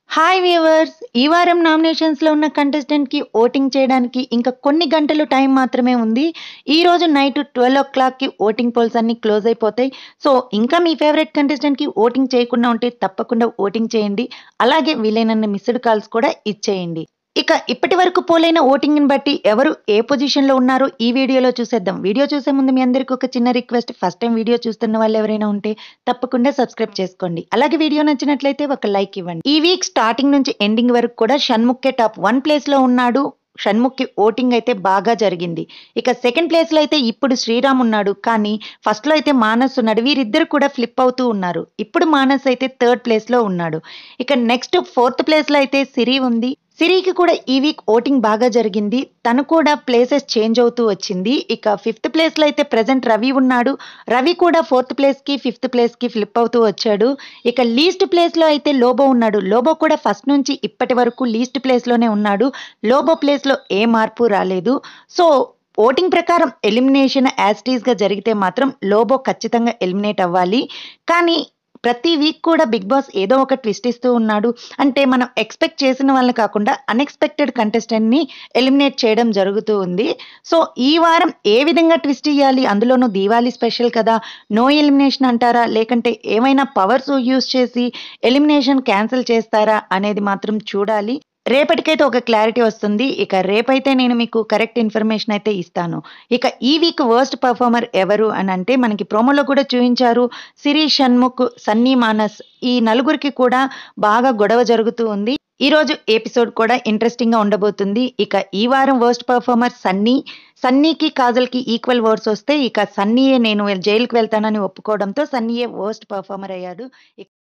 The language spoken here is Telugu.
హాయ్ వ్యూవర్స్ ఈ వారం నామినేషన్స్లో ఉన్న కంటెస్టెంట్కి ఓటింగ్ చేయడానికి ఇంకా కొన్ని గంటలు టైం మాత్రమే ఉంది ఈ రోజు నైట్ ట్వెల్వ్ ఓ క్లాక్కి ఓటింగ్ పోల్స్ అన్ని క్లోజ్ అయిపోతాయి సో ఇంకా మీ ఫేవరెట్ కంటెస్టెంట్కి ఓటింగ్ చేయకుండా ఉంటే తప్పకుండా ఓటింగ్ చేయండి అలాగే వీలైనన్ని మిస్డ్ కాల్స్ కూడా ఇచ్చేయండి ఇక ఇప్పటి వరకు పోలైన ఓటింగ్ని బట్టి ఎవరు ఏ పొజిషన్లో ఉన్నారో ఈ వీడియోలో చూసేద్దాం వీడియో చూసే ముందు మీ అందరికీ ఒక చిన్న రిక్వెస్ట్ ఫస్ట్ టైం వీడియో చూస్తున్న వాళ్ళు ఎవరైనా ఉంటే తప్పకుండా సబ్స్క్రైబ్ చేసుకోండి అలాగే వీడియో నచ్చినట్లయితే ఒక లైక్ ఇవ్వండి ఈ వీక్ స్టార్టింగ్ నుంచి ఎండింగ్ వరకు కూడా షణ్ముఖే టాప్ వన్ ప్లేస్లో ఉన్నాడు షణ్ముఖ్కి ఓటింగ్ అయితే బాగా జరిగింది ఇక సెకండ్ ప్లేస్లో అయితే ఇప్పుడు శ్రీరామ్ ఉన్నాడు కానీ ఫస్ట్లో అయితే మానస్ ఉన్నాడు వీరిద్దరు కూడా ఫ్లిప్ అవుతూ ఉన్నారు ఇప్పుడు మానస్ అయితే థర్డ్ ప్లేస్లో ఉన్నాడు ఇక నెక్స్ట్ ఫోర్త్ ప్లేస్లో అయితే సిరి ఉంది సిరికి కూడా ఈ వీక్ ఓటింగ్ బాగా జరిగింది తను కూడా ప్లేసెస్ చేంజ్ అవుతూ వచ్చింది ఇక ఫిఫ్త్ ప్లేస్లో అయితే ప్రజెంట్ రవి ఉన్నాడు రవి కూడా ఫోర్త్ ప్లేస్కి ఫిఫ్త్ ప్లేస్కి ఫ్లిప్ అవుతూ వచ్చాడు ఇక లీస్ట్ ప్లేస్లో అయితే లోబో ఉన్నాడు లోబో కూడా ఫస్ట్ నుంచి ఇప్పటి వరకు లీస్ట్ ప్లేస్లోనే ఉన్నాడు లోబో ప్లేస్లో ఏ మార్పు రాలేదు సో ఓటింగ్ ప్రకారం ఎలిమినేషన్ యాస్టీస్గా జరిగితే మాత్రం లోబో ఖచ్చితంగా ఎలిమినేట్ అవ్వాలి కానీ ప్రతి వీక్ కూడా బిగ్ బాస్ ఏదో ఒక ట్విస్ట్ ఇస్తూ ఉన్నాడు అంటే మనం ఎక్స్పెక్ట్ చేసిన వాళ్ళని కాకుండా అన్ఎక్స్పెక్టెడ్ కంటెస్టెంట్ని ఎలిమినేట్ చేయడం జరుగుతూ ఉంది సో ఈ వారం ఏ విధంగా ట్విస్ట్ ఇవ్వాలి అందులోనూ దీవాళీ స్పెషల్ కదా నో ఎలిమినేషన్ అంటారా లేకంటే ఏమైనా పవర్స్ యూస్ చేసి ఎలిమినేషన్ క్యాన్సిల్ చేస్తారా అనేది మాత్రం చూడాలి రేపటికైతే ఒక క్లారిటీ వస్తుంది ఇక రేపైతే నేను మీకు కరెక్ట్ ఇన్ఫర్మేషన్ అయితే ఇస్తాను ఇక ఈ వీక్ వర్స్ట్ పర్ఫార్మర్ ఎవరు అని అంటే మనకి ప్రోమోలో కూడా చూపించారు సిరి షణ్ముఖ్ సన్నీ మానస్ ఈ నలుగురికి కూడా బాగా గొడవ జరుగుతూ ఉంది ఈ రోజు ఎపిసోడ్ కూడా ఇంట్రెస్టింగ్ గా ఉండబోతుంది ఇక ఈ వారం వర్స్ట్ పర్ఫార్మర్ సన్నీ సన్నీకి కాజల్కి ఈక్వల్ వర్డ్స్ వస్తే ఇక సన్నీయే నేను జైలుకి వెళ్తానని ఒప్పుకోవడంతో సన్నీయే వర్స్ట్ పర్ఫార్మర్ అయ్యాడు